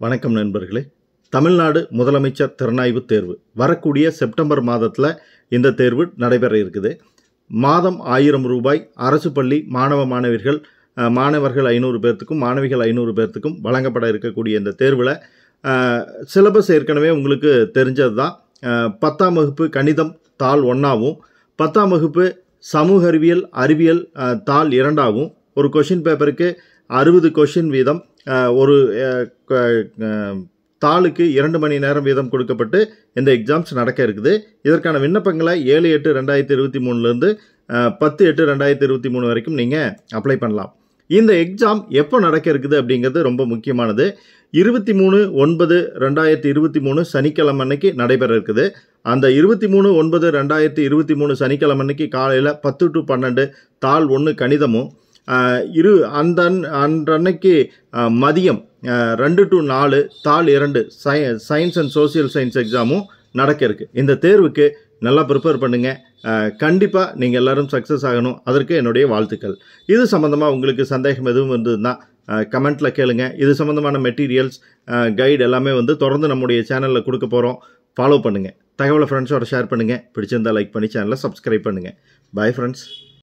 வணக்கம் நண்பர்களே தமிழ்நாடு முதலமைச்சர் திறனாய்வு தேர்வு வரக்கூடிய செப்டம்பர் மாதத்தில் இந்த தேர்வு நடைபெற இருக்குது மாதம் ஆயிரம் ரூபாய் அரசு பள்ளி மாணவ மாணவிகள் அஹ், மாணவர்கள் ஐநூறு பேர்த்துக்கும் மாணவிகள் ஐநூறு பேர்த்துக்கும் வழங்கப்பட இருக்கக்கூடிய இந்த தேர்வில் சிலபஸ் ஏற்கனவே உங்களுக்கு தெரிஞ்சது தான் பத்தாம் வகுப்பு கணிதம் தாள் ஒன்றாவும் பத்தாம் வகுப்பு சமூக அறிவியல் அறிவியல் அஹ், தாள் இரண்டாகவும் ஒரு கொஷின் பேப்பருக்கு அறுபது கொஷின் வீதம் அஹ், ஒரு அஹ், க- அஹ், தாளுக்கு இரண்டு மணி நேரம் வீதம் கொடுக்கப்பட்டு இந்த எக்ஸாம்ஸ் நடக்க இருக்குது இதற்கான விண்ணப்பங்களை ஏழு எட்டு ரெண்டாயிரத்தி இருபத்தி மூணுலேருந்து பத்து எட்டு ரெண்டாயிரத்தி இருபத்தி மூணு வரைக்கும் நீங்கள் அப்ளை பண்ணலாம் இந்த எக்ஸாம் எப்போ நடக்க இருக்குது அப்படிங்கிறது ரொம்ப முக்கியமானது இருபத்தி மூணு ஒன்பது ரெண்டாயிரத்தி இருபத்தி மூணு சனிக்கிழமை அன்னைக்கு நடைபெற இருக்குது அந்த இருபத்தி மூணு ஒன்பது ரெண்டாயிரத்தி இருபத்தி மூணு சனிக்கிழமை அன்னைக்கு காலையில் பத்து டு பன்னெண்டு தாள் ஒன்று கணிதமும் ஆஹ், இரு அந்த அன்- அன்றன்னைக்கு ஆஹ், மதியம் ஆஹ், ரெண்டு டு நாலு தாள் இரண்டு சய சயின்ஸ் அண்ட் சோசியல் சயின்ஸ் எக்ஸாமும் நடக்க இருக்கு இந்த தேர்வுக்கு நல்லா ப்ரிப்பேர் பண்ணுங்க கண்டிப்பாக நீங்கள் எல்லாரும் சக்ஸஸ் ஆகணும் அதற்கு என்னுடைய வாழ்த்துக்கள் இது சம்மந்தமாக உங்களுக்கு சந்தேகம் எதுவும் இருந்ததுன்னா கமெண்ட்டில் கேளுங்க இது சம்மந்தமான மெட்டீரியல்ஸ் கைடு எல்லாமே வந்து தொடர்ந்து நம்முடைய சேனலில் கொடுக்க போகிறோம் ஃபாலோ பண்ணுங்கள் தகவலை ஃப்ரெண்ட்ஸோட ஷேர் பண்ணுங்கள் பிடிச்சிருந்தா லைக் பண்ணி சேனலை சப்ஸ்கிரைப் பண்ணுங்கள் பை ஃப்ரெண்ட்ஸ்